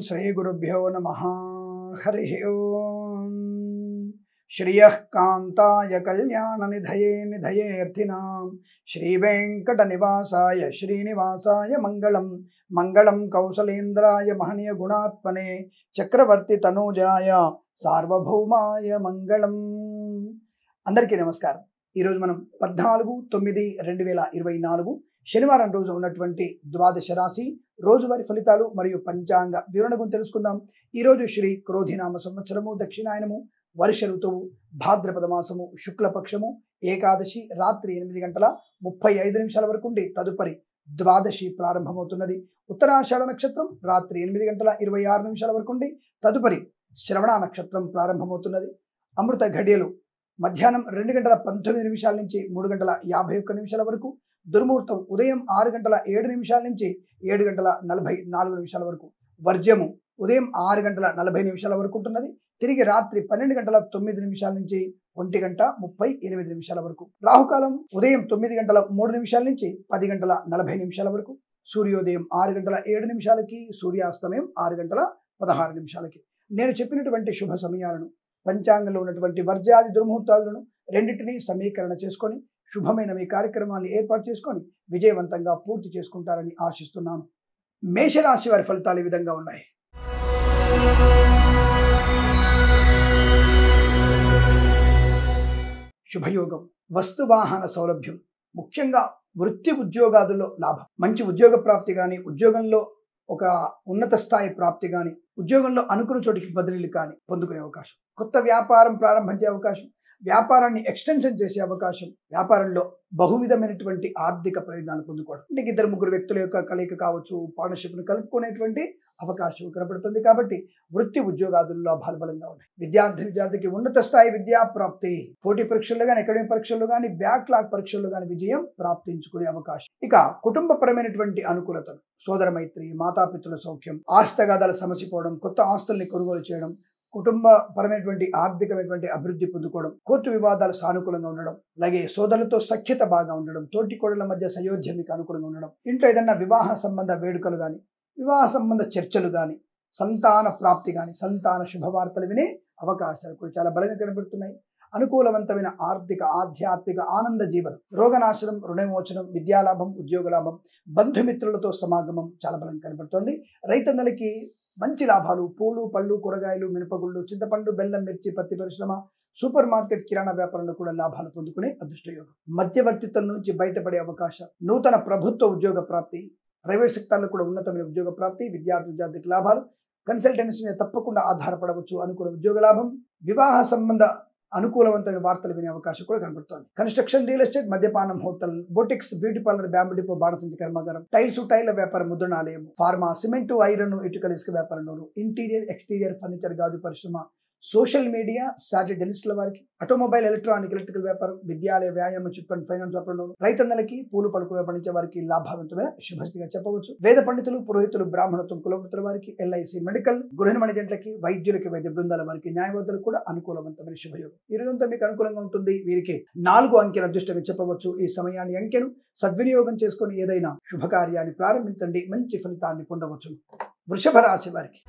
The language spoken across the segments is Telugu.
శ్రీగురుభ్యో నమ హరి ఓం శ్రియ కాంతాయ కళ్యాణ నిధయే నిధయేర్థినాం శ్రీవేంకట నివాసాయ శ్రీనివాసాయ మంగళం మంగళం కౌసలేంద్రాయ మహనీయ గుణాత్మనే చక్రవర్తి తనూజాయ సార్వభౌమాయ మంగళం అందరికీ నమస్కారం ఈరోజు మనం పద్నాలుగు తొమ్మిది రెండు వేల ఇరవై నాలుగు శనివారం రోజు ఉన్నటువంటి ద్వాదశ రాశి రోజువారి ఫలితాలు మరియు పంచాంగ వివరణ గురించి తెలుసుకుందాం ఈరోజు శ్రీ క్రోధినామ సంవత్సరము దక్షిణాయనము వర్ష ఋతువు భాద్రపద మాసము శుక్లపక్షము ఏకాదశి రాత్రి ఎనిమిది గంటల ముప్పై ఐదు నిమిషాల వరకు ఉండి తదుపరి ద్వాదశి ప్రారంభమవుతున్నది ఉత్తరాషాఢ నక్షత్రం రాత్రి ఎనిమిది గంటల ఇరవై ఆరు నిమిషాల వరకు ఉండి తదుపరి శ్రవణ నక్షత్రం ప్రారంభమవుతున్నది అమృత ఘడియలు మధ్యాహ్నం రెండు గంటల పంతొమ్మిది నిమిషాల నుంచి మూడు గంటల యాభై ఒక్క నిమిషాల వరకు దుర్ముహూర్తం ఉదయం ఆరు గంటల ఏడు నిమిషాల నుంచి ఏడు గంటల నలభై నాలుగు నిమిషాల వరకు వర్జ్యము ఉదయం ఆరు గంటల నలభై నిమిషాల వరకు ఉంటున్నది తిరిగి రాత్రి పన్నెండు గంటల తొమ్మిది నిమిషాల నుంచి ఒంటి గంట ముప్పై ఎనిమిది నిమిషాల వరకు రాహుకాలం ఉదయం తొమ్మిది గంటల మూడు నిమిషాల నుంచి పది గంటల నలభై నిమిషాల వరకు సూర్యోదయం ఆరు గంటల ఏడు నిమిషాలకి సూర్యాస్తమయం ఆరు గంటల పదహారు నిమిషాలకి నేను చెప్పినటువంటి శుభ సమయాలను పంచాంగంలో ఉన్నటువంటి వర్జాది దుర్ముహూర్తాలను రెండింటినీ సమీకరణ చేసుకొని శుభమైన మీ కార్యక్రమాన్ని ఏర్పాటు చేసుకొని విజయవంతంగా పూర్తి చేసుకుంటారని ఆశిస్తున్నాను మేషరాశి వారి ఫలితాలు ఈ విధంగా ఉన్నాయి శుభయోగం వస్తువాహన సౌలభ్యం ముఖ్యంగా వృత్తి ఉద్యోగాదుల్లో లాభం మంచి ఉద్యోగ ప్రాప్తి కానీ ఉద్యోగంలో ఒక ఉన్నత స్థాయి ప్రాప్తి కానీ ఉద్యోగంలో అనుకున్న చోటికి బదిలీలు కానీ పొందుకునే అవకాశం కొత్త వ్యాపారం ప్రారంభించే అవకాశం వ్యాపారాన్ని ఎక్స్టెన్షన్ చేసే అవకాశం వ్యాపారంలో బహువిధమైనటువంటి ఆర్థిక ప్రయోజనాలు పొందుకోవడం అంటే ఇద్దరు ముగ్గురు వ్యక్తుల యొక్క కలయిక కావచ్చు పార్ట్నర్షిప్ను కలుపుకునేటువంటి అవకాశం కనబడుతుంది కాబట్టి వృత్తి ఉద్యోగాదుల్లో లాభాలు బలంగా ఉన్నాయి విద్యార్థి విద్యార్థికి ఉన్నత స్థాయి విద్యా ప్రాప్తి పోటీ పరీక్షల్లో కానీ అకాడమిక్ పరీక్షల్లో కానీ బ్యాక్లాగ్ పరీక్షల్లో కానీ విజయం ప్రాప్తించుకునే అవకాశం ఇక కుటుంబపరమైనటువంటి అనుకూలతలు సోదర మైత్రి మాతాపితుల సౌఖ్యం ఆస్తగాదాలు సమసిపోవడం కొత్త ఆస్తుల్ని కొనుగోలు చేయడం కుటుంబ పరమైనటువంటి ఆర్థికమైనటువంటి అభివృద్ధి పొందుకోవడం కోర్టు వివాదాలు సానుకూలంగా ఉండడం అలాగే సోదరులతో సఖ్యత బాగా ఉండడం తోటి కోడల మధ్య సయోధ్య మీకు అనుకూలంగా ఉండడం ఇంట్లో ఏదైనా వివాహ సంబంధ వేడుకలు కానీ వివాహ సంబంధ చర్చలు కానీ సంతాన ప్రాప్తి కానీ సంతాన శుభవార్తలు వినే అవకాశాలు కూడా చాలా బలంగా కనబడుతున్నాయి అనుకూలవంతమైన ఆర్థిక ఆధ్యాత్మిక ఆనంద జీవనం రోగనాశనం రుణవిమోచనం విద్యాలాభం ఉద్యోగ లాభం బంధుమిత్రులతో సమాగమం చాలా బలంగా కనబడుతోంది రైతన్నలకి మంచి లాభాలు పూలు పళ్ళు కూరగాయలు మినపగుళ్ళు చింతపండు బెల్లం మిర్చి పత్తి పరిశ్రమ సూపర్ మార్కెట్ కిరాణా వ్యాపారంలో కూడా లాభాలు పొందుకునే అదృష్టయోగం మధ్యవర్తిత్వం నుంచి బయటపడే అవకాశం నూతన ప్రభుత్వ ఉద్యోగ ప్రాప్తి ప్రైవేట్ సెక్టార్లో కూడా ఉన్నతమైన ఉద్యోగ ప్రాప్తి విద్యార్థి విద్యార్థికి లాభాలు కన్సల్టెన్సీ మీద తప్పకుండా ఆధారపడవచ్చు అనుకూల ఉద్యోగ లాభం వివాహ సంబంధ అనుకూలవంతమైన వార్తలు వినే అవకాశం కూడా కనబడుతోంది కన్స్ట్రక్షన్ రియల్ ఎస్టేట్ మద్యపానం hotel boutiques beauty parlour bamboo depot బాణసంచి కర్మాగారం టైల్స్ టైల్ వ్యాపారం ముద్రణాలయం ఫార్మా సిమెంట్ ఐరన్ ఇటుకల ఇసుక వ్యాపారంలోను ఇంటీరియర్ ఎక్స్టీరియర్ ఫర్నిచర్ గాజు పరిశ్రమ సోషల్ మీడియా సాటిలైట్ జర్నలిస్టుల వారికి ఆటోమొబైల్ ఎలక్ట్రానిక్ ఎలక్ట్రికల్ వ్యాపారం విద్యాలయ వ్యాయామ చిట్ ఫండ్ ఫైనాన్స్ వ్యాపారంలోను రైతన్నలకి పూలు పలుకులు పండించే వారికి లాభవంతమైన శుభస్థితిగా చెప్పవచ్చు వేద పండితులు పురోహితులు బ్రాహ్మణత్వం కులవృత్తుల వారికి ఎల్ఐసి మెడికల్ గృహిణి జంటలకి వైద్యులకి వైద్య బృందాల వారికి న్యాయవాదులు కూడా అనుకూలవంతమైన శుభయోగం ఈ రోజంతా మీకు అనుకూలంగా ఉంటుంది వీరికి నాలుగు అంకెల అదృష్టంగా చెప్పవచ్చు ఈ సమయాన్ని అంకెను సద్వినియోగం చేసుకొని ఏదైనా శుభకార్యాన్ని ప్రారంభించండి మంచి ఫలితాన్ని పొందవచ్చు వృషభ రాశి వారికి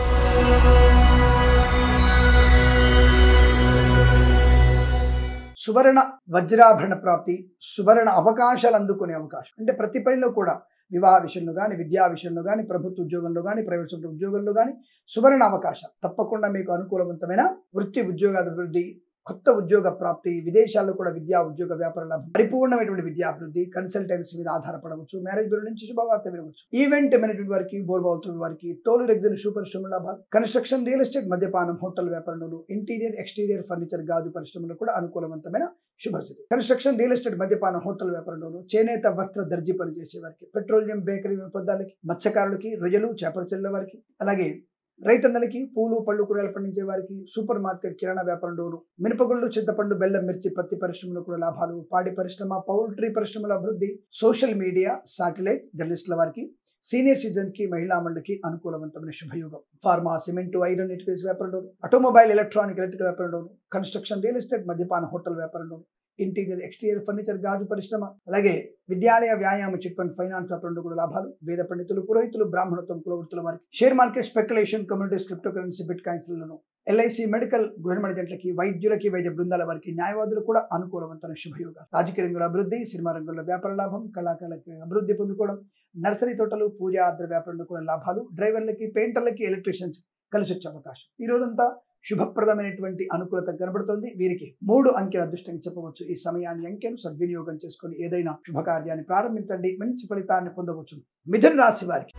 సువర్ణ వజ్రాభరణ ప్రాప్తి సువర్ణ అవకాశాలు అందుకునే అవకాశం అంటే ప్రతి పనిలో కూడా వివాహ విషయంలో కానీ విద్యా విషయంలో కానీ ప్రభుత్వ ఉద్యోగంలో కానీ ప్రైవేట్ సెక్టర్ ఉద్యోగంలో కానీ సువర్ణ అవకాశం తప్పకుండా మీకు అనుకూలవంతమైన వృత్తి ఉద్యోగాభివృద్ధి కొత్త ఉద్యోగ ప్రాప్తి విదేశాల్లో కూడా విద్యా ఉద్యోగ వ్యాపార లాభం పరిపూర్ణమైనటువంటి విద్యాభివృద్ధి కన్సల్టెన్సీ మీద ఆధారపడవచ్చు మ్యారేజ్ బ్యూరో నుంచి శుభవార్త వినవచ్చు ఈవెంట్ మేనేజ్మెంట్ వారికి బోర్బావుతున్న వారికి తోలు రెగ్జన్ సూపర్ స్టోర్ లాభాలు కన్స్ట్రక్షన్ రియల్ ఎస్టేట్ మద్యపానం హోటల్ వ్యాపారంలో ఇంటీరియర్ ఎక్స్టీరియర్ ఫర్నిచర్ గాజు పరిశ్రమలో కూడా అనుకూలవంతమైన శుభస్థితి కన్స్ట్రక్షన్ రియల్ ఎస్టేట్ మద్యపానం హోటల్ వ్యాపారంలోను చేనేత వస్త్ర దర్జీ పనిచేసే వారికి పెట్రోలియం బేకరీ పదార్థాలకి మత్స్యకారులకి రొయ్యలు చేపల చెల్లెల వారికి అలాగే రైతన్నలకి పూలు పళ్ళు కూరగాయలు పండించే వారికి సూపర్ మార్కెట్ కిరాణా వ్యాపారంలోను మినపగుళ్ళు చింతపండు బెల్లం మిర్చి పత్తి పరిశ్రమలో కూడా లాభాలు పాడి పరిశ్రమ పౌల్ట్రీ పరిశ్రమల అభివృద్ధి సోషల్ మీడియా శాటిలైట్ జర్నలిస్టుల వారికి సీనియర్ సిటిజన్ కి మహిళా మండలికి అనుకూలవంతమైన శుభయోగం ఫార్మా సిమెంట్ ఐరన్ ఇటుకేస్ వ్యాపారంలోను ఆటోమొబైల్ ఎలక్ట్రానిక్ ఎలక్ట్రికల్ వ్యాపారంలోను కన్స్ట్రక్షన్ రియల్ ఎస్టేట్ మద్యపాన హోటల్ వ్యాపారంలోను ఇంటీరియర్ ఎక్స్టీరియర్ ఫర్నిచర్ గాజు పరిశ్రమ అలాగే విద్యాలయ వ్యాయామ చిట్ ఫండ్ ఫైనాన్స్ వ్యాపారంలో కూడా లాభాలు వేద పండితులు పురోహితులు బ్రాహ్మణత్వం కులవృత్తుల వారికి share market speculation communities crypto currency bit కాయిన్స్లను ఎల్ఐసి మెడికల్ గృహ జంటలకి వైద్యులకి వైద్య బృందాల వారికి న్యాయవాదులు కూడా అనుకూలవంతమైన శుభయోగాలు రాజకీయ రంగంలో అభివృద్ధి సినిమా రంగంలో వ్యాపార లాభం కళాకారులకి అభివృద్ధి పొందుకోవడం నర్సరీ తోటలు పూజ ఆద్ర వ్యాపారంలో కూడా లాభాలు డ్రైవర్లకి పెయింటర్లకి ఎలక్ట్రీషియన్స్ కలిసి వచ్చే అవకాశం ఈ రోజంతా శుభప్రదమైనటువంటి అనుకూలత కనబడుతోంది వీరికి మూడు అంకెల అదృష్టంగా చెప్పవచ్చు ఈ సమయాన్ని అంకెను సద్వినియోగం చేసుకొని ఏదైనా శుభకార్యాన్ని ప్రారంభించండి మంచి ఫలితాన్ని పొందవచ్చు మిథున రాశి వారికి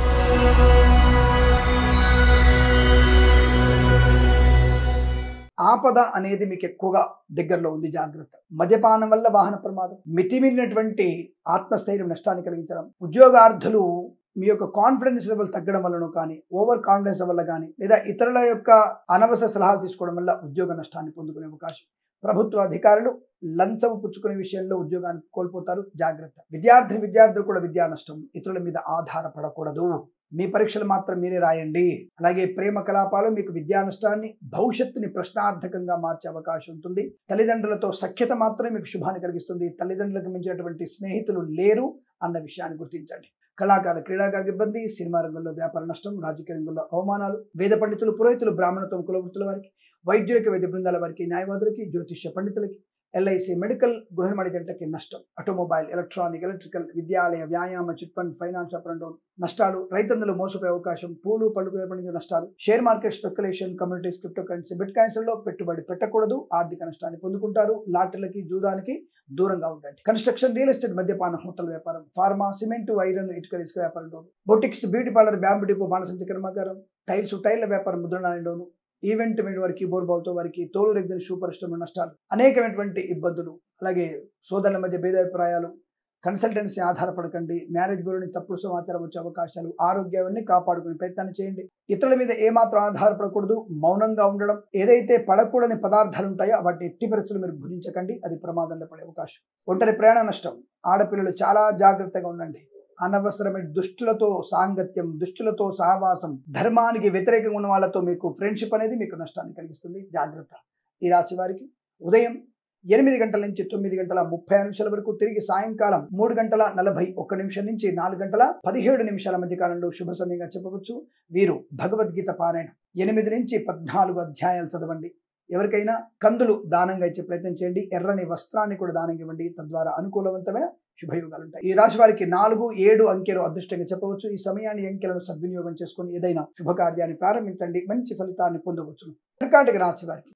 ఆపద అనేది మీకు ఎక్కువగా దగ్గరలో ఉంది జాగ్రత్త మద్యపానం వల్ల వాహన ప్రమాదం మితిమీరినటువంటి ఆత్మస్థైర్యం నష్టాన్ని కలిగించడం ఉద్యోగార్థులు మీ యొక్క కాన్ఫిడెన్స్ లెవెల్ తగ్గడం వల్లనో కానీ ఓవర్ కాన్ఫిడెన్స్ వల్ల కానీ లేదా ఇతరుల యొక్క అనవసర సలహాలు తీసుకోవడం వల్ల ఉద్యోగ నష్టాన్ని పొందుకునే అవకాశం ప్రభుత్వ అధికారులు లంచం పుచ్చుకునే విషయంలో ఉద్యోగాన్ని కోల్పోతారు జాగ్రత్త విద్యార్థి విద్యార్థులు కూడా విద్యా నష్టం ఇతరుల మీద ఆధారపడకూడదు మీ పరీక్షలు మాత్రం మీరే రాయండి అలాగే ప్రేమ కలాపాలు మీకు విద్యా నష్టాన్ని భవిష్యత్తుని ప్రశ్నార్థకంగా మార్చే అవకాశం ఉంటుంది తల్లిదండ్రులతో సఖ్యత మాత్రమే మీకు శుభాన్ని కలిగిస్తుంది తల్లిదండ్రులకు మించినటువంటి స్నేహితులు లేరు అన్న విషయాన్ని గుర్తించండి కళాకార క్రీడాకారులకు ఇబ్బంది సినిమా రంగంలో వ్యాపార నష్టం రాజకీయ రంగంలో అవమానాలు వేద పండితులు పురోహితులు బ్రాహ్మణత్వం కులవృత్తుల వారికి వైద్యులకి వైద్య బృందాల వారికి న్యాయవాదులకి జ్యోతిష్య పండితులకి ఎల్ఐసి మెడికల్ గృహమణి జంటకి నష్టం ఆటోమొబైల్ ఎలక్ట్రానిక్ ఎలక్ట్రికల్ విద్యాలయ వ్యాయామ చిట్ ఫండ్ ఫైనాన్స్ వ్యాపారంలో నష్టాలు రైతందులు మోసపోయే అవకాశం పూలు పళ్ళు పండించే నష్టాలు share market speculation communities crypto currency bit కాయిన్స్లో పెట్టుబడి పెట్టకూడదు ఆర్థిక నష్టాన్ని పొందుకుంటారు లాటరీలకి జూదానికి దూరంగా ఉండండి కన్స్ట్రక్షన్ రియల్ ఎస్టేట్ మద్యపాన హోటల్ వ్యాపారం ఫార్మా సిమెంట్ ఐరన్ ఇటుక ఇసుక వ్యాపారంలో boutiques beauty parlour bamboo depot బాణసంచ కర్మాగారం టైల్స్ టైర్ల వ్యాపారం ముద్రణాలయంలోను ఈవెంట్ మీద వారికి బోర్బాల్తో వారికి తోలు రెగ్గిన షూ పరిశ్రమ నష్టాలు అనేకమైనటువంటి ఇబ్బందులు అలాగే సోదరుల మధ్య భేదాభిప్రాయాలు కన్సల్టెన్సీ ఆధారపడకండి మ్యారేజ్ బ్యూరోని తప్పుడు సమాచారం వచ్చే అవకాశాలు ఆరోగ్యాన్ని కాపాడుకునే ప్రయత్నాన్ని చేయండి ఇతరుల మీద ఏమాత్రం ఆధారపడకూడదు మౌనంగా ఉండడం ఏదైతే పడకూడని పదార్థాలు ఉంటాయో వాటిని ఎట్టి పరిస్థితులు మీరు భుజించకండి అది ప్రమాదంలో పడే అవకాశం ఒంటరి ప్రయాణ నష్టం ఆడపిల్లలు చాలా జాగ్రత్తగా ఉండండి అనవసరమైన దుష్టులతో సాంగత్యం దుష్టులతో సహవాసం ధర్మానికి వ్యతిరేకంగా ఉన్న వాళ్ళతో మీకు ఫ్రెండ్షిప్ అనేది మీకు నష్టాన్ని కలిగిస్తుంది జాగ్రత్త ఈ రాశి వారికి ఉదయం ఎనిమిది గంటల నుంచి తొమ్మిది గంటల ముప్పై నిమిషాల వరకు తిరిగి సాయంకాలం మూడు గంటల నలభై ఒక్క నిమిషం నుంచి నాలుగు గంటల పదిహేడు నిమిషాల మధ్య కాలంలో శుభ సమయంగా చెప్పవచ్చు వీరు భగవద్గీత పారాయణం ఎనిమిది నుంచి పద్నాలుగు అధ్యాయాలు చదవండి ఎవరికైనా కందులు దానంగా ఇచ్చే ప్రయత్నం చేయండి ఎర్రని వస్త్రాన్ని కూడా దానం ఇవ్వండి తద్వారా అనుకూలవంతమైన శుభయోగాలు ఉంటాయి ఈ రాశి వారికి నాలుగు ఏడు అంకెలు అదృష్టంగా చెప్పవచ్చు ఈ సమయాన్ని అంకెలను సద్వినియోగం చేసుకొని ఏదైనా శుభకార్యాన్ని ప్రారంభించండి మంచి ఫలితాన్ని పొందవచ్చు కర్కాటక రాశి వారికి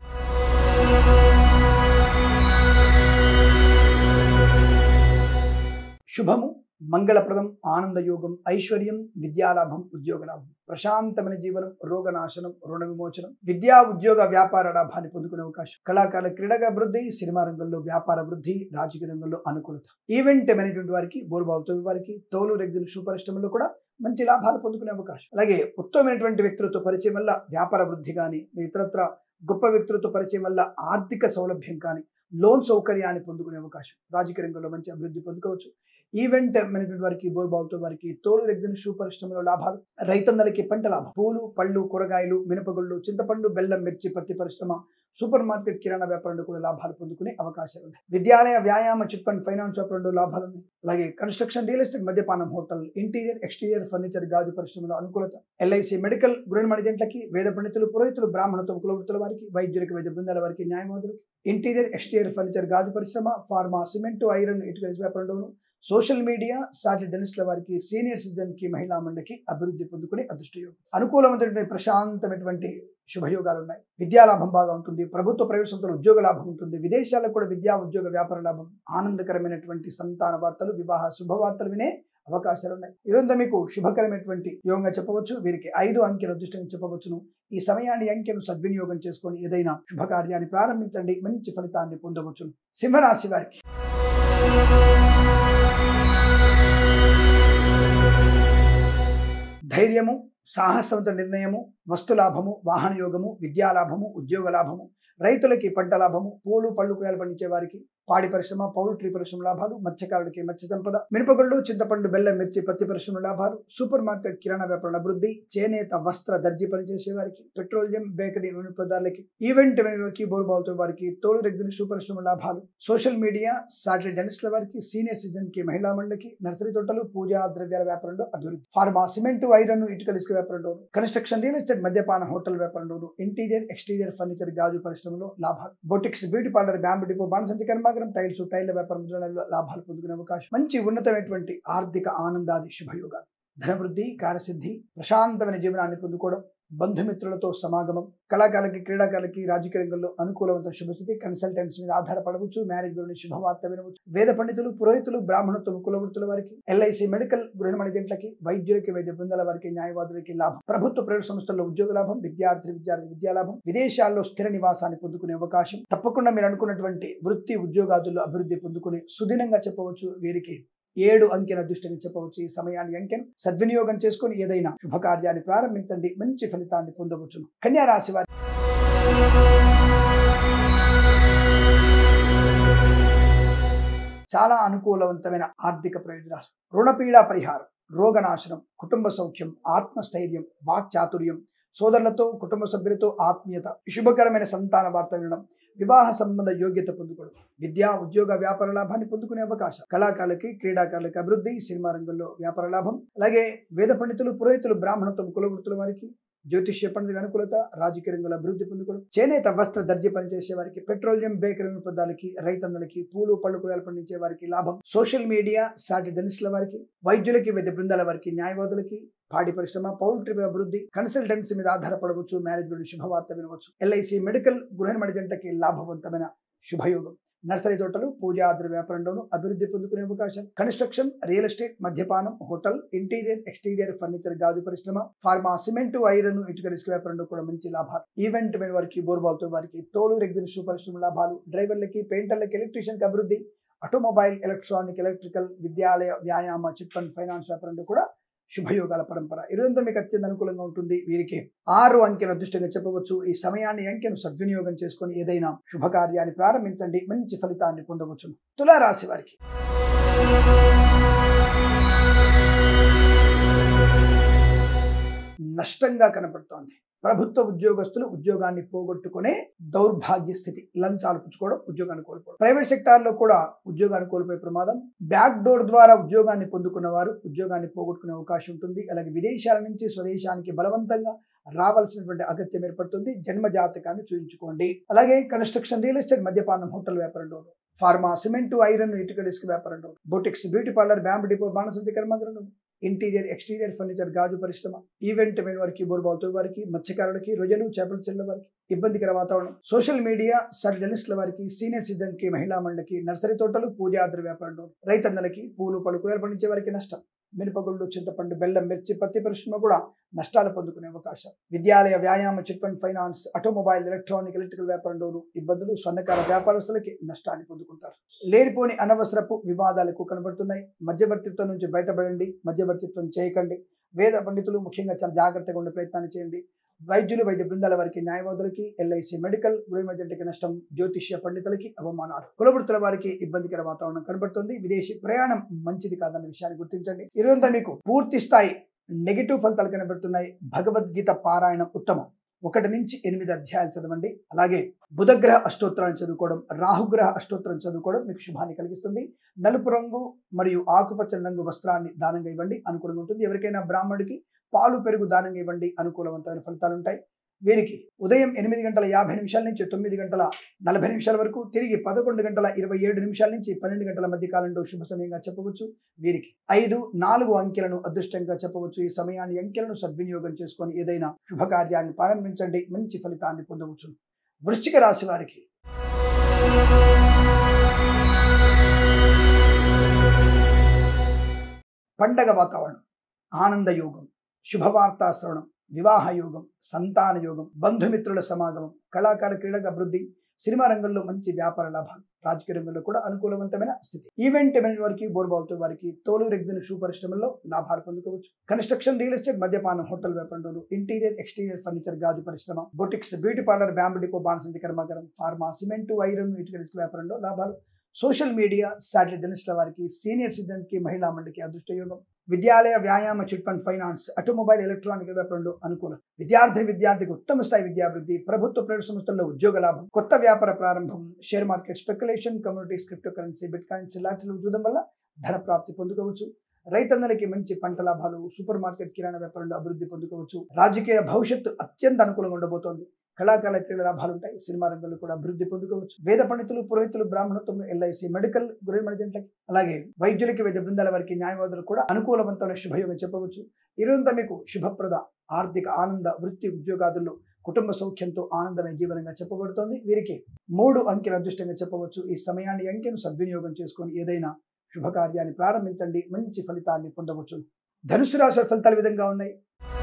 శుభము మంగళప్రదం ఆనందయోగం ఐశ్వర్యం విద్యాలాభం ఉద్యోగలాభం ప్రశాంతమైన జీవనం రోగనాశనం రుణ విమోచనం విద్యా ఉద్యోగ వ్యాపార లాభాన్ని పొందుకునే అవకాశం కళాకారుల క్రీడగా అభివృద్ధి సినిమా రంగంలో వ్యాపార వృద్ధి రాజకీయ రంగంలో అనుకూలత ఈవెంట్ మేనేజ్మెంట్ వారికి బోరుబావుతో వారికి తోలు రెగ్జిన్ షూ పరిశ్రమలో కూడా మంచి లాభాలు పొందుకునే అవకాశం అలాగే ఉత్తమమైనటువంటి వ్యక్తులతో పరిచయం వల్ల వ్యాపార వృద్ధి కానీ ఇతరత్ర గొప్ప వ్యక్తులతో పరిచయం వల్ల ఆర్థిక సౌలభ్యం కానీ లోన్ సౌకర్యాన్ని పొందుకునే అవకాశం రాజకీయ రంగంలో మంచి అభివృద్ధి పొందుకోవచ్చు ఈవెంట్ మేనేజ్మెంట్ వారికి బోర్బావుతో వారికి తోలు రెగ్గిన షూ పరిశ్రమలో లాభాలు రైతన్నలకి పంట లాభం పూలు పళ్ళు కూరగాయలు మినపగుళ్ళు చింతపండు బెల్లం మిర్చి పత్తి పరిశ్రమ సూపర్ మార్కెట్ కిరాణా వ్యాపారంలో కూడా లాభాలు పొందుకునే అవకాశాలు ఉన్నాయి విద్యాలయ వ్యాయామ చిట్ ఫండ్ ఫైనాన్స్ వ్యాపారంలో లాభాలు ఉన్నాయి అలాగే కన్స్ట్రక్షన్ రియల్ ఎస్టేట్ మద్యపానం హోటల్ ఇంటీరియర్ ఎక్స్టీరియర్ ఫర్నిచర్ గాజు పరిశ్రమలో అనుకూలత ఎల్ఐసి మెడికల్ గృహ జంటలకి వేద పండితులు పురోహితులు బ్రాహ్మణత్వం కులవృత్తుల వారికి వైద్యులకి వైద్య బృందాల వారికి న్యాయవాదులకి ఇంటీరియర్ ఎక్స్టీరియర్ ఫర్నిచర్ గాజు పరిశ్రమ ఫార్మా సిమెంట్ ఐరన్ ఇటుక వ్యాపారంలోను సోషల్ మీడియా సాటి జర్నలిస్టుల వారికి సీనియర్ సిటిజన్కి మహిళా మండలికి అభివృద్ధి పొందుకునే అదృష్టయోగం అనుకూలమైనటువంటి ప్రశాంతమైనటువంటి శుభయోగాలు ఉన్నాయి విద్యాలాభం బాగా ఉంటుంది ప్రభుత్వ ప్రైవేట్ సంస్థలు ఉద్యోగ లాభం ఉంటుంది విదేశాలకు కూడా విద్యా ఉద్యోగ వ్యాపార లాభం ఆనందకరమైనటువంటి సంతాన వార్తలు వివాహ శుభవార్తలు వినే అవకాశాలు ఉన్నాయి ఈరోజు మీకు శుభకరమైనటువంటి యోగంగా చెప్పవచ్చు వీరికి ఐదు అంకెల అదృష్టంగా చెప్పవచ్చును ఈ సమయాన్ని అంకెను సద్వినియోగం చేసుకొని ఏదైనా శుభకార్యాన్ని ప్రారంభించండి మంచి ఫలితాన్ని పొందవచ్చును సింహరాశి వారికి ధైర్యము సాహసవంత నిర్ణయము వస్తులాభము వాహన యోగము విద్యాలాభము ఉద్యోగ లాభము రైతులకి పంట లాభము పూలు పళ్ళు కూరలు పండించే వారికి పాడి పరిశ్రమ పౌల్ట్రీ పరిశ్రమ లాభాలు మత్స్యకారులకి మత్స్య సంపద మినపగుళ్ళు చింతపండు బెల్లం మిర్చి పత్తి పరిశ్రమ లాభాలు సూపర్ మార్కెట్ కిరాణా వ్యాపారం అభివృద్ధి చేనేత వస్త్ర దర్జీ పనిచేసే వారికి పెట్రోలియం బేకరీ నూనె పదార్థాలకి ఈవెంట్ వారికి బోర్బాల్తో వారికి తోలు రెగ్గిన పరిశ్రమ లాభాలు సోషల్ మీడియా సాటిలైట్ జర్నలిస్టుల వారికి సీనియర్ సిటిజన్ కి మహిళా మండలికి నర్సరీ తోటలు పూజా ద్రవ్యాల వ్యాపారంలో అభివృద్ధి ఫార్మా సిమెంట్ ఐరన్ ఇటుకల ఇసుక వ్యాపారంలో కన్స్ట్రక్షన్ రియల్ ఎస్టేట్ మద్యపాన హోటల్ వ్యాపారంలో ఇంటీరియర్ ఎక్స్టీరియర్ ఫర్నిచర్ గాజు పరిశ్రమలో లాభాలు boutiques beauty parlour bamboo depot బాణసంతి కర్మాగరం టైల్స్ టైల్ వ్యాపారం మొదలైన లాభాలు పొందుకునే అవకాశం మంచి ఉన్నతమైనటువంటి ఆర్థిక ఆనందాది శుభయోగాలు ధనవృద్ధి కార్యసిద్ధి ప్రశాంతమైన జీవనాన్ని పొందుకోవడం బంధుమిత్రులతో సమాగమం కళాకారులకి క్రీడాకారులకి రాజకీయ రంగంలో అనుకూలవంత శుభస్థితి కన్సల్టెంట్స్ మీద ఆధారపడవచ్చు మ్యారేజ్ గురించి శుభవార్త వినవచ్చు వేద పండితులు పురోహితులు బ్రాహ్మణత్వం కులవృత్తుల వారికి ఎల్ఐసి మెడికల్ గృహ మణిజెంట్లకి వైద్యులకి వైద్య బృందాల వారికి న్యాయవాదులకి లాభం ప్రభుత్వ ప్రైవేట్ సంస్థల్లో ఉద్యోగ లాభం విద్యార్థి విద్యార్థి విద్యాలాభం విదేశాల్లో స్థిర నివాసాన్ని పొందుకునే అవకాశం తప్పకుండా మీరు అనుకున్నటువంటి వృత్తి ఉద్యోగాదుల్లో అభివృద్ధి పొందుకునే సుదినంగా చెప్పవచ్చు వీరికి ఏడు అంకెన దృష్టిని చెప్పవచ్చు ఈ సమయాన్ని అంకెను సద్వినియోగం చేసుకొని ఏదైనా శుభకార్యాన్ని ప్రారంభించండి మంచి ఫలితాన్ని పొందవచ్చును కన్యా రాశి వారి చాలా అనుకూలవంతమైన ఆర్థిక ప్రయోజనాలు రుణపీడా పరిహారం రోగనాశనం కుటుంబ సౌఖ్యం ఆత్మస్థైర్యం వాక్చాతుర్యం సోదరులతో కుటుంబ సభ్యులతో ఆత్మీయత శుభకరమైన సంతాన వార్త వినడం వివాహ సంబంధ యోగ్యత పొందుకోవడం విద్యా ఉద్యోగ వ్యాపార లాభాన్ని పొందుకునే అవకాశం కళాకారులకి క్రీడాకారులకి అభివృద్ధి సినిమా రంగంలో వ్యాపార లాభం అలాగే వేద పండితులు పురోహితులు బ్రాహ్మణత్వం కులవృత్తుల వారికి జ్యోతిష్య పండుగ అనుకూలత రాజకీయ రంగంలో అభివృద్ధి పొందుకోవడం చేనేత వస్త్ర దర్జీ పనిచేసే వారికి పెట్రోలియం బేకరీ పదాలకి రైతన్నలకి పూలు పళ్ళు కూరలు పండించే వారికి లాభం సోషల్ మీడియా సాటి జర్నలిస్టుల వారికి వైద్యులకి వైద్య బృందాల వారికి న్యాయవాదులకి పాడి పరిశ్రమ పౌల్ట్రీ అభివృద్ధి కన్సల్టెన్సీ మీద ఆధారపడవచ్చు మేనేజ్ గురించి శుభవార్త వినవచ్చు ఎల్ఐసి మెడికల్ గృహ మణిజంటకి లాభవంతమైన శుభయోగం నర్సరీ తోటలు పూజాద్రి వ్యాపారంలోనూ అభివృద్ధి పొందుకునే అవకాశం కన్స్ట్రక్షన్ రియల్ ఎస్టేట్ మద్యపానం హోటల్ ఇంటీరియర్ ఎక్స్టీరియర్ ఫర్నిచర్ గాజు పరిశ్రమ ఫార్మా సిమెంట్ ఐరన్ ఇటుక ఇసుక వ్యాపారంలో కూడా మంచి లాభాలు ఈవెంట్ మీద వారికి బోర్బాల్తో వారికి తోలు రెగ్గిన పరిశ్రమ లాభాలు డ్రైవర్లకి పెయింటర్లకి ఎలక్ట్రీషియన్కి అభివృద్ధి ఆటోమొబైల్ ఎలక్ట్రానిక్ ఎలక్ట్రికల్ విద్యాలయ వ్యాయామ చిట్ ఫండ్ ఫైనాన్స్ వ్యాపారంలో కూడా శుభయోగాల పరంపర ఇదంతా మీకు అత్యంత అనుకూలంగా ఉంటుంది వీరికి ఆరు అంకెను అదృష్టంగా చెప్పవచ్చు ఈ సమయాన్ని అంకెను సద్వినియోగం చేసుకొని ఏదైనా శుభకార్యాన్ని ప్రారంభించండి మంచి ఫలితాన్ని పొందవచ్చు తులారాశి వారికి నష్టంగా కనపడుతోంది ప్రభుత్వ ఉద్యోగస్తులు ఉద్యోగాన్ని పోగొట్టుకునే దౌర్భాగ్య స్థితి లంచాలు పుచ్చుకోవడం ఉద్యోగాన్ని కోల్పోవడం ప్రైవేట్ సెక్టార్లో కూడా ఉద్యోగాన్ని కోల్పోయే ప్రమాదం బ్యాక్ డోర్ ద్వారా ఉద్యోగాన్ని పొందుకున్న వారు ఉద్యోగాన్ని పోగొట్టుకునే అవకాశం ఉంటుంది అలాగే విదేశాల నుంచి స్వదేశానికి బలవంతంగా రావాల్సినటువంటి అగత్యం ఏర్పడుతుంది జన్మ జాతకాన్ని చూపించుకోండి అలాగే కన్స్ట్రక్షన్ రియల్ ఎస్టేట్ మద్యపానం హోటల్ వ్యాపారంలో ఫార్మా సిమెంట్ ఐరన్ ఇటుక ఇసుక వ్యాపారంలో boutiques beauty parlour bamboo depot బాణసంతి కర్మాగారంలో ఇంటీరియర్ ఎక్స్టీరియర్ ఫర్నిచర్ గాజు పరిశ్రమ ఈవెంట్ మెయిన్ వారికి బోర్బాల్తో వారికి మత్స్యకారులకి రొయ్యలు చేపల చెల్ల వారికి ఇబ్బందికర వాతావరణం సోషల్ మీడియా సర్ జర్నలిస్టుల వారికి సీనియర్ సిటిజన్ కి మహిళా మండలికి నర్సరీ తోటలు పూజాద్ర వ్యాపారంలో రైతన్నలకి పూలు పలు కూరలు పండించే వారికి నష్టం మినపగుళ్ళు చింతపండు బెల్లం మిర్చి పత్తి పరిశ్రమ కూడా నష్టాలు పొందుకునే అవకాశం విద్యాలయ వ్యాయామ chit fund finance automobile electronic electrical వ్యాపారంలోను ఇబ్బందులు స్వర్ణకార వ్యాపారస్తులకి నష్టాన్ని పొందుకుంటారు లేనిపోని అనవసరపు వివాదాలకు కనబడుతున్నాయి మధ్యవర్తిత్వం నుంచి బయటపడండి మధ్యవర్తిత్వం చేయకండి వేద పండితులు ముఖ్యంగా చాలా జాగ్రత్తగా ఉండే ప్రయత్నాన్ని చేయండి వైద్యులు వైద్య బృందాల వారికి న్యాయవాదులకి ఎల్ఐసి మెడికల్ గృహమధ్యంటికి నష్టం జ్యోతిష్య పండితులకి అవమానాలు కులవృత్తుల వారికి ఇబ్బందికర వాతావరణం కనబడుతుంది విదేశీ ప్రయాణం మంచిది కాదన్న విషయాన్ని గుర్తించండి ఇదంతా మీకు పూర్తి స్థాయి నెగిటివ్ ఫలితాలు కనబడుతున్నాయి భగవద్గీత పారాయణం ఉత్తమం ఒకటి నుంచి ఎనిమిది అధ్యాయాలు చదవండి అలాగే బుధగ్రహ అష్టోత్తరాన్ని చదువుకోవడం రాహుగ్రహ అష్టోత్తరం చదువుకోవడం మీకు శుభాన్ని కలిగిస్తుంది నలుపు రంగు మరియు ఆకుపచ్చని రంగు వస్త్రాన్ని దానంగా ఇవ్వండి అనుకూలంగా ఉంటుంది ఎవరికైనా బ్రాహ్మణుడికి పాలు పెరుగు దానంగా ఇవ్వండి అనుకూలవంతమైన ఫలితాలు ఉంటాయి వీరికి ఉదయం ఎనిమిది గంటల యాభై నిమిషాల నుంచి తొమ్మిది గంటల నలభై నిమిషాల వరకు తిరిగి పదకొండు గంటల ఇరవై ఏడు నిమిషాల నుంచి పన్నెండు గంటల మధ్య కాలంలో శుభ సమయంగా చెప్పవచ్చు వీరికి ఐదు నాలుగు అంకెలను అదృష్టంగా చెప్పవచ్చు ఈ సమయాన్ని అంకెలను సద్వినియోగం చేసుకొని ఏదైనా శుభకార్యాన్ని ప్రారంభించండి మంచి ఫలితాన్ని పొందవచ్చు వృశ్చిక రాశి వారికి పండగ వాతావరణం ఆనంద యోగం శుభవార్తా శ్రవణం వివాహ యోగం సంతాన యోగం బంధుమిత్రుల సమాగమం కళాకార క్రీడక అభివృద్ధి సినిమా రంగంలో మంచి వ్యాపార లాభాలు రాజకీయ రంగంలో కూడా అనుకూలవంతమైన స్థితి ఈవెంట్ ఎవెంట్ వారికి బోర్బాల్తో వారికి తోలు రెగ్దిన షూ పరిశ్రమల్లో లాభాలు పొందుకోవచ్చు కన్స్ట్రక్షన్ రియల్ ఎస్టేట్ మద్యపానం హోటల్ వ్యాపారంలో ఇంటీరియర్ ఎక్స్టీరియర్ ఫర్నిచర్ గాజు పరిశ్రమ boutiques beauty parlour bamboo depot బాణసంచి కర్మాగారం ఫార్మా సిమెంట్ ఐరన్ ఇటుక ఇసుక వ్యాపారంలో లాభాలు సోషల్ మీడియా శాటిలైట్ జర్నలిస్టుల వారికి సీనియర్ సిటిజన్ కి మహిళా మండలికి అదృష్ట యోగం విద్యాలయ వ్యాయామ chit fund finance automobile electronic వ్యాపారంలో అనుకూలం విద్యార్థి విద్యార్థికి ఉత్తమ స్థాయి విద్యాభివృద్ధి ప్రభుత్వ ప్రైవేట్ సంస్థల్లో ఉద్యోగ లాభం కొత్త వ్యాపార ప్రారంభం share market speculation communities crypto currency bit coins లాంటి చూడడం వల్ల ధన ప్రాప్తి పొందుకోవచ్చు రైతన్నలకి మంచి పంట లాభాలు సూపర్ మార్కెట్ కిరాణా వ్యాపారంలో అభివృద్ధి పొందుకోవచ్చు రాజకీయ భవిష్యత్తు అత్యంత అనుకూలంగా ఉండబోతోంది కళాకాల క్రీడ లాభాలు ఉంటాయి సినిమా రంగంలో కూడా అభివృద్ధి పొందుకోవచ్చు వేద పండితులు పురోహితులు బ్రాహ్మణత్వం ఎల్ఐసి మెడికల్ గురేమణిజెంట్లకి అలాగే వైద్యులకి వైద్య బృందాల వారికి న్యాయవాదులు కూడా అనుకూలవంతమైన శుభయోగం చెప్పవచ్చు ఈరోజంతా మీకు శుభప్రద ఆర్థిక ఆనంద వృత్తి ఉద్యోగాదుల్లో కుటుంబ సౌఖ్యంతో ఆనందమైన జీవనంగా చెప్పబడుతోంది వీరికి మూడు అంకెల అదృష్టంగా చెప్పవచ్చు ఈ సమయాన్ని అంకెను సద్వినియోగం చేసుకొని ఏదైనా శుభకార్యాన్ని ప్రారంభించండి మంచి ఫలితాన్ని పొందవచ్చు ధనుసు రాశి వారి ఫలితాలు ఈ విధంగా ఉన్నాయి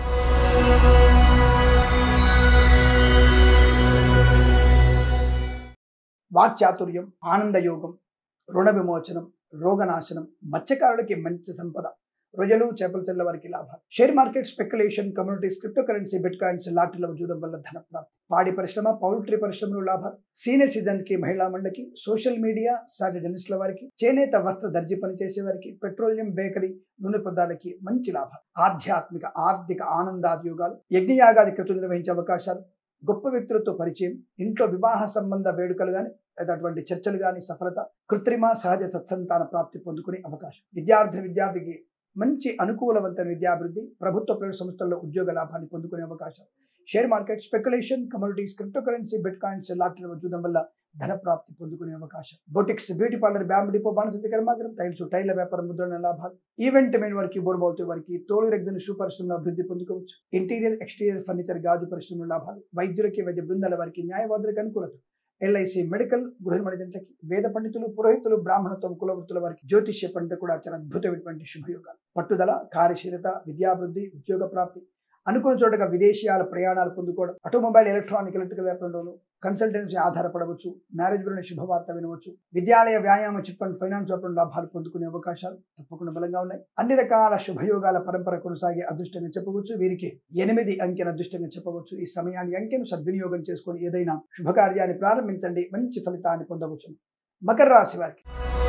వాక్చాతుర్యం ఆనందయోగం రుణ విమోచనం రోగనాశనం మత్స్యకారులకి మంచి సంపద రొయ్యలు చేపల తెల్ల వారికి లాభాలు share market speculation communities crypto currency bit coins లాటరీల జూదం వల్ల ధన ప్రాప్తి పాడి పరిశ్రమ పౌల్ట్రీ పరిశ్రమలో లాభాలు సీనియర్ సిటిజన్ కి మహిళా మండలికి సోషల్ మీడియా సాటి జర్నలిస్టుల వారికి చేనేత వస్త్ర దర్జీ పనిచేసే వారికి పెట్రోలియం బేకరీ నూనె పదార్థాలకి మంచి లాభాలు ఆధ్యాత్మిక ఆర్థిక ఆనందాదియోగాలు యజ్ఞయాగాది కృతులు నిర్వహించే అవకాశాలు గొప్ప వ్యక్తులతో పరిచయం ఇంట్లో వివాహ సంబంధ వేడుకలు కానీ లేదా అటువంటి చర్చలు కానీ సఫలత కృత్రిమ సహజ సత్సంతాన ప్రాప్తి పొందుకునే అవకాశం విద్యార్థి విద్యార్థికి మంచి అనుకూలవంతమైన విద్యాభివృద్ధి ప్రభుత్వ ప్రైవేట్ సంస్థల్లో ఉద్యోగ లాభాన్ని పొందుకునే అవకాశం share market speculation communities crypto currency bit coins లాటరీల చూడడం వల్ల ధన ప్రాప్తి పొందుకునే అవకాశం boutiques beauty parlour bamboo depot బాణసంతి కర్మాగారం టైల్స్ టైర్ల వ్యాపారం ముద్రణ లాభాలు ఈవెంట్ మెయిన్ వారికి బోర్బావుతో వారికి తోలు రెగ్గిన షూ పరిశ్రమలో అభివృద్ధి పొందుకోవచ్చు ఇంటీరియర్ ఎక్స్టీరియర్ ఫర్నిచర్ గాజు పరిశ్రమలో లాభాలు వైద్యులకి వైద్య బృందాల వారికి న్యాయవాదులకు అనుకూలత ఎల్ఐసి మెడికల్ గృహమణిజంట్లకి వేద పండితులు పురోహితులు బ్రాహ్మణత్వం కులవృత్తుల వారికి జ్యోతిష్య పండిత కూడా చాలా అద్భుతమైనటువంటి శుభయోగాలు పట్టుదల కార్యశీలత విద్యాభివృద్ధి ఉద్యోగ ప్రాప్తి అనుకున్న చోటగా విదేశీయాల ప్రయాణాలు పొందుకోవడం ఆటోమొబైల్ ఎలక్ట్రానిక్ ఎలక్ట్రికల్ వ్యాపారంలోను కన్సల్టెన్సీ ఆధారపడవచ్చు మ్యారేజ్ గురించి శుభవార్త వినవచ్చు విద్యాలయ వ్యాయామ చిట్ ఫండ్ ఫైనాన్స్ వ్యాపారం లాభాలు పొందుకునే అవకాశాలు తప్పకుండా బలంగా ఉన్నాయి అన్ని రకాల శుభయోగాల పరంపర కొనసాగే అదృష్టంగా చెప్పవచ్చు వీరికి ఎనిమిది అంకెను అదృష్టంగా చెప్పవచ్చు ఈ సమయాన్ని అంకెను సద్వినియోగం చేసుకొని ఏదైనా శుభకార్యాన్ని ప్రారంభించండి మంచి ఫలితాన్ని పొందవచ్చు మకర రాశి వారికి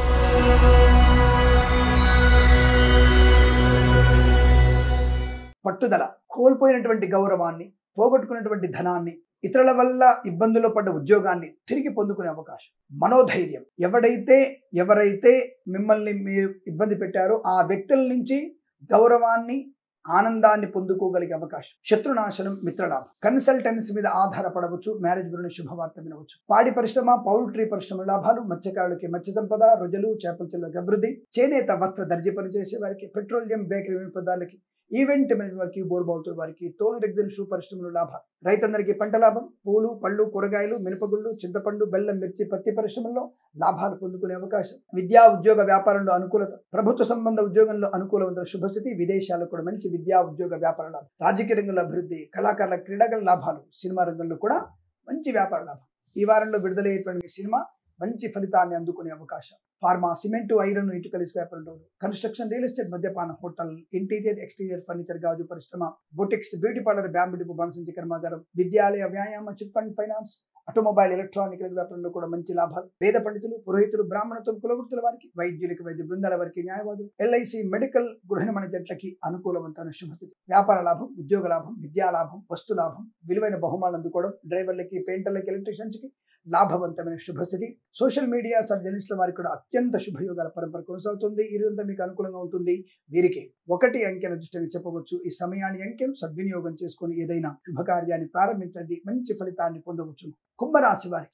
పట్టుదల కోల్పోయినటువంటి గౌరవాన్ని పోగొట్టుకున్నటువంటి ధనాన్ని ఇతరుల వల్ల ఇబ్బందుల్లో పడ్డ ఉద్యోగాన్ని తిరిగి పొందుకునే అవకాశం మనోధైర్యం ఎవడైతే ఎవరైతే మిమ్మల్ని మీరు ఇబ్బంది పెట్టారో ఆ వ్యక్తుల నుంచి గౌరవాన్ని ఆనందాన్ని పొందుకోగలిగే అవకాశం శత్రునాశనం మిత్రలాభం కన్సల్టెన్సీ మీద ఆధారపడవచ్చు మ్యారేజ్ గురించి శుభవార్త వినవచ్చు పాడి పరిశ్రమ పౌల్ట్రీ పరిశ్రమ లాభాలు మత్స్యకారులకి మత్స్య సంపద రొయ్యలు చేపల చెల్లకు అభివృద్ధి చేనేత వస్త్ర దర్జీ పనిచేసే వారికి పెట్రోలియం బేకరీ వినిపదాలకి ఈవెంట్ మేనేజ్ వారికి బోర్బావుతో వారికి తోలు రెగ్జిన్ షూ పరిశ్రమలు లాభాలు రైతందరికీ పంట లాభం పూలు పళ్ళు కూరగాయలు మినపగుళ్ళు చింతపండు బెల్లం మిర్చి పత్తి పరిశ్రమల్లో లాభాలు పొందుకునే అవకాశం విద్యా ఉద్యోగ వ్యాపారంలో అనుకూలత ప్రభుత్వ సంబంధ ఉద్యోగంలో అనుకూలవంతుల శుభస్థితి విదేశాలకు కూడా మంచి విద్యా ఉద్యోగ వ్యాపార లాభం రాజకీయ రంగంలో అభివృద్ధి కళాకారుల క్రీడల లాభాలు సినిమా రంగంలో కూడా మంచి వ్యాపార లాభం ఈ వారంలో విడుదలయ్యేటువంటి సినిమా మంచి ఫలితాన్ని అందుకునే అవకాశం ఫార్మా సిమెంట్ ఐరన్ ఇటుకల ఇసుక వ్యాపారంలో కన్స్ట్రక్షన్ రియల్ ఎస్టేట్ మద్యపాన హోటల్ ఇంటీరియర్ ఎక్స్టీరియర్ ఫర్నిచర్ గాజు పరిశ్రమ boutiques beauty parlour bamboo depot బనసంచి కర్మాగారం విద్యాలయ వ్యాయామ chit fund finance automobile electronic వ్యాపారంలో కూడా మంచి లాభాలు వేద పండితులు పురోహితులు బ్రాహ్మణత్వం కులవృత్తుల వారికి వైద్యులకి వైద్య బృందాల వారికి న్యాయవాదులు ఎల్ఐసి మెడికల్ గృహిణమణి జట్లకి అనుకూలవంతమైన శుభతిథి వ్యాపార లాభం ఉద్యోగ లాభం విద్యా లాభం వస్తు లాభం విలువైన బహుమానాలు అందుకోవడం డ్రైవర్లకి పెయింటర్లకి ఎలక్ట్రీషియన్స్కి లాభవంతమైన శుభస్థితి సోషల్ మీడియా జర్నలిస్టుల వారికి కూడా అత్యంత శుభయోగాల పరంపర కొనసాగుతుంది ఈ రోజంతా మీకు అనుకూలంగా ఉంటుంది వీరికి ఒకటి అంకెను దృష్టిగా చెప్పవచ్చు ఈ సమయాన్ని అంకెను సద్వినియోగం చేసుకొని ఏదైనా శుభకార్యాన్ని ప్రారంభించండి మంచి ఫలితాన్ని పొందవచ్చు కుంభరాశి వారికి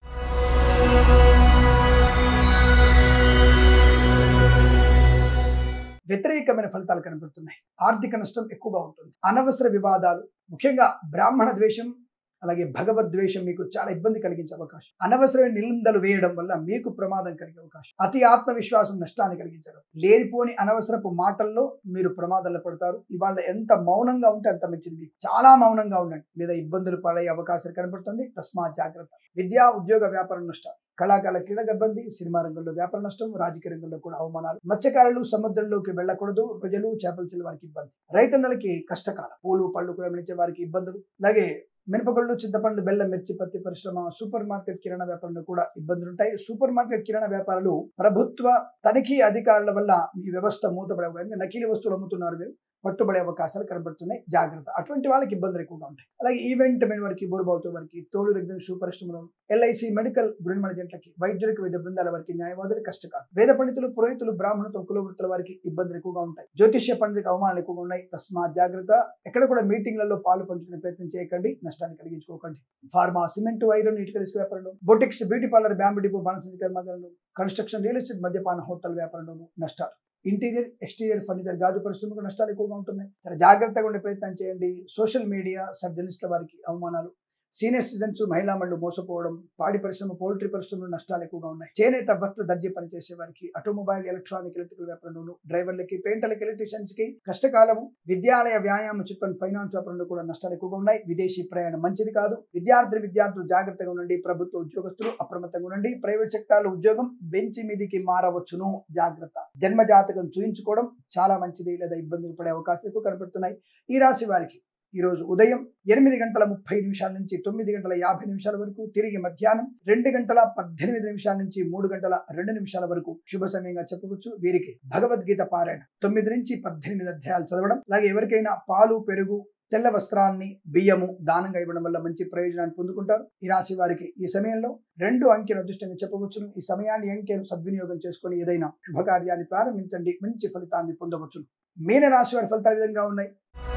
వ్యతిరేకమైన ఫలితాలు కనబడుతున్నాయి ఆర్థిక నష్టం ఎక్కువగా ఉంటుంది అనవసర వివాదాలు ముఖ్యంగా బ్రాహ్మణ ద్వేషం అలాగే భగవద్వేషం మీకు చాలా ఇబ్బంది కలిగించే అవకాశం అనవసరమైన నిందలు వేయడం వల్ల మీకు ప్రమాదం కలిగే అవకాశం అతి ఆత్మవిశ్వాసం నష్టాన్ని కలిగించడం లేనిపోని అనవసరపు మాటల్లో మీరు ప్రమాదంలో పడతారు ఇవాళ ఎంత మౌనంగా ఉంటే అంత మంచిది మీకు చాలా మౌనంగా ఉండండి లేదా ఇబ్బందులు పడే అవకాశం కనబడుతుంది తస్మాత్ జాగ్రత్త విద్యా ఉద్యోగ వ్యాపారం నష్టం కళాకాల క్రీడ ఇబ్బంది సినిమా రంగంలో వ్యాపార నష్టం రాజకీయ రంగంలో కూడా అవమానాలు మత్స్యకారులు సముద్రంలోకి వెళ్ళకూడదు ప్రజలు చేపలు చెల్లి వారికి ఇబ్బంది రైతన్నలకి కష్టకాలం పూలు పళ్ళు కూడా మించే వారికి ఇబ్బందులు అలాగే మినపగుళ్ళు చింతపండు బెల్లం మిర్చి పత్తి పరిశ్రమ సూపర్ మార్కెట్ కిరాణా వ్యాపారంలో కూడా ఇబ్బందులు ఉంటాయి సూపర్ మార్కెట్ కిరాణా వ్యాపారాలు ప్రభుత్వ తనిఖీ అధికారుల వల్ల మీ వ్యవస్థ మూతపడే అవకాశం నకిలీ వస్తువులు అమ్ముతున్నారు మీరు పట్టుబడే అవకాశాలు కనబడుతున్నాయి జాగ్రత్త అటువంటి వాళ్ళకి ఇబ్బందులు ఎక్కువగా ఉంటాయి అలాగే ఈవెంట్ మెన్ వారికి బోరుబావుతో వారికి తోలు రెగ్జన్ షూ పరిశ్రమలో ఎల్ఐసి మెడికల్ గురిన్ మేనేజెంట్లకి వైద్యులకు వైద్య బృందాల వారికి న్యాయవాదులు కష్టకాలం వేద పండితులు పురోహితులు బ్రాహ్మణులతో కుల వృత్తుల వారికి ఇబ్బందులు ఎక్కువగా ఉంటాయి జ్యోతిష్య పండితులకు అవమానాలు ఎక్కువగా ఉన్నాయి తస్మాత్ జాగ్రత్త ఎక్కడ కూడా మీటింగ్లలో పాలు పంచుకునే ప్రయత్నం చేయకండి నష్టాన్ని కలిగించుకోకండి ఫార్మా సిమెంట్ ఐరన్ ఇటుక ఇసుక వ్యాపారంలో boutiques beauty parlour bamboo depot బాణసంచి కర్మాగారంలో కన్స్ట్రక్షన్ రియల్ ఎస్టేట్ మద్యపాన హోటల్ వ్యాపారంలోనూ నష్టాలు ఇంటీరియర్ ఎక్స్టీరియర్ ఫర్నిచర్ గాజు పరిశ్రమకు నష్టాలు ఎక్కువగా ఉంటున్నాయి చాలా జాగ్రత్తగా ఉండే ప్రయత్నం చేయండి సోషల్ మీడియా సర్జనిస్ట్ల వారికి అవమానాలు సీనియర్ సిటిజన్స్ మహిళా మండలు మోసపోవడం పాడి పరిశ్రమ పౌల్ట్రీ పరిశ్రమలో నష్టాలు ఎక్కువగా ఉన్నాయి చేనేత వస్త్ర దర్జీ పనిచేసే వారికి ఆటోమొబైల్ ఎలక్ట్రానిక్ ఎలక్ట్రికల్ వ్యాపారంలోను డ్రైవర్లకి పెయింటర్లకి ఎలక్ట్రీషియన్స్ కి కష్టకాలము విద్యాలయ వ్యాయామ చిట్ ఫైనాన్స్ వ్యాపారంలో కూడా నష్టాలు ఎక్కువగా ఉన్నాయి విదేశీ ప్రయాణం మంచిది కాదు విద్యార్థులు విద్యార్థులు జాగ్రత్తగా ఉండండి ప్రభుత్వ ఉద్యోగస్తులు అప్రమత్తంగా ఉండండి ప్రైవేట్ సెక్టార్లో ఉద్యోగం బెంచి మీదికి మారవచ్చును జాగ్రత్త జన్మ జాతకం చూయించుకోవడం చాలా మంచిది లేదా ఇబ్బందులు పడే అవకాశాలు ఎక్కువ కనబడుతున్నాయి ఈ రాశి వారికి ఈరోజు ఉదయం ఎనిమిది గంటల ముప్పై నిమిషాల నుంచి తొమ్మిది గంటల యాభై నిమిషాల వరకు తిరిగి మధ్యాహ్నం రెండు గంటల పద్దెనిమిది నిమిషాల నుంచి మూడు గంటల రెండు నిమిషాల వరకు శుభ సమయంగా చెప్పవచ్చు వీరికి భగవద్గీత పారాయణ తొమ్మిది నుంచి పద్దెనిమిది అధ్యాయాలు చదవడం అలాగే ఎవరికైనా పాలు పెరుగు తెల్ల వస్త్రాన్ని బియ్యము దానంగా ఇవ్వడం వల్ల మంచి ప్రయోజనాన్ని పొందుకుంటారు ఈ రాశి వారికి ఈ సమయంలో రెండు అంకెను అదృష్టంగా చెప్పవచ్చును ఈ సమయాన్ని అంకెను సద్వినియోగం చేసుకొని ఏదైనా శుభకార్యాన్ని ప్రారంభించండి మంచి ఫలితాన్ని పొందవచ్చును మీన రాశి వారి ఫలితాలు ఈ విధంగా ఉన్నాయి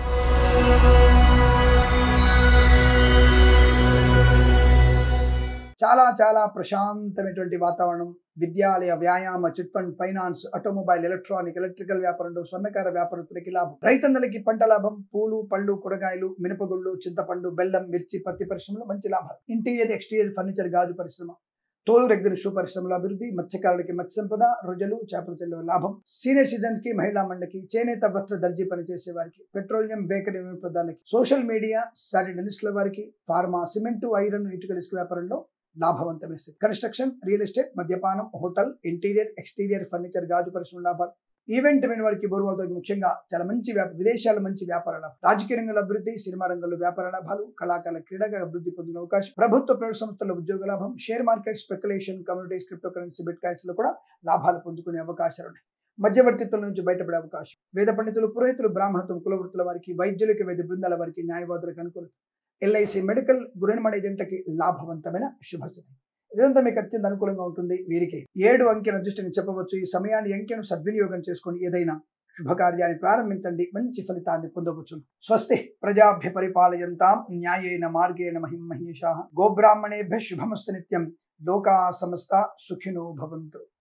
చాలా చాలా ప్రశాంతమైనటువంటి వాతావరణం విద్యాలయ వ్యాయామ chit fund finance automobile electronic electrical వ్యాపారంలో స్వర్ణకార వ్యాపారస్తులకి లాభం రైతన్నలకి పంట లాభం పూలు పళ్ళు కూరగాయలు మినపగుళ్ళు చింతపండు బెల్లం మిర్చి పత్తి పరిశ్రమలో మంచి లాభం ఇంటీరియర్ ఎక్స్టీరియర్ ఫర్నిచర్ గాజు పరిశ్రమ తోలు రెగ్గిన షూ పరిశ్రమల అభివృద్ధి మత్స్యకారులకి మత్స్య సంపద రొయ్యలు చేపల చెల్లు లాభం సీనియర్ సిటిజన్స్ కి మహిళా మండలికి చేనేత వస్త్ర దర్జీ పనిచేసే వారికి పెట్రోలియం బేకరీ వినియోగదారులకి సోషల్ మీడియా సాటిలైస్ట్ల వారికి ఫార్మా సిమెంట్ ఐరన్ ఇటుకల ఇసుక వ్యాపారంలో లాభవంతమైన స్థితి కన్స్ట్రక్షన్ రియల్ ఎస్టేట్ మద్యపానం హోటల్ ఇంటీరియర్ ఎక్స్టీరియర్ ఫర్నిచర్ గాజు పరిశ్రమ లాభాలు ఈవెంట్ మెన్ వారికి బోరువాళ్ళకి ముఖ్యంగా చాలా మంచి వ్యాప విదేశాల మంచి వ్యాపార లాభం రాజకీయ రంగంలో అభివృద్ధి సినిమా రంగంలో వ్యాపార లాభాలు కళాకారుల క్రీడగా అభివృద్ధి పొందిన అవకాశం ప్రభుత్వ ప్రైవేట్ సంస్థల్లో ఉద్యోగ లాభం share market speculation communities crypto currency bit bitcoins లో కూడా లాభాలు పొందుకునే అవకాశాలు ఉన్నాయి మధ్యవర్తిత్వం నుంచి బయటపడే అవకాశం వేద పండితులు పురోహితులు బ్రాహ్మణత్వం కులవృత్తుల వారికి వైద్యులకి వైద్య బృందాల వారికి న్యాయవాదులకు అనుకూలత ఎల్ఐసి మెడికల్ గురినమణ ఏజెంట్లకి లాభవంతమైన శుభస్థితి ఇదంతా మీకు అత్యంత అనుకూలంగా ఉంటుంది వీరికి ఏడు అంకెను అదృష్టంగా చెప్పవచ్చు ఈ సమయాన్ని అంకెను సద్వినియోగం చేసుకొని ఏదైనా శుభకార్యాన్ని ప్రారంభించండి మంచి ఫలితాన్ని పొందవచ్చు స్వస్తి ప్రజాభ్య పరిపాలయంతాం న్యాయేన మార్గేణ మహిం మహేషా గోబ్రాహ్మణేభ్య శుభమస్తు నిత్యం లోకా సమస్త సుఖినో భవంతు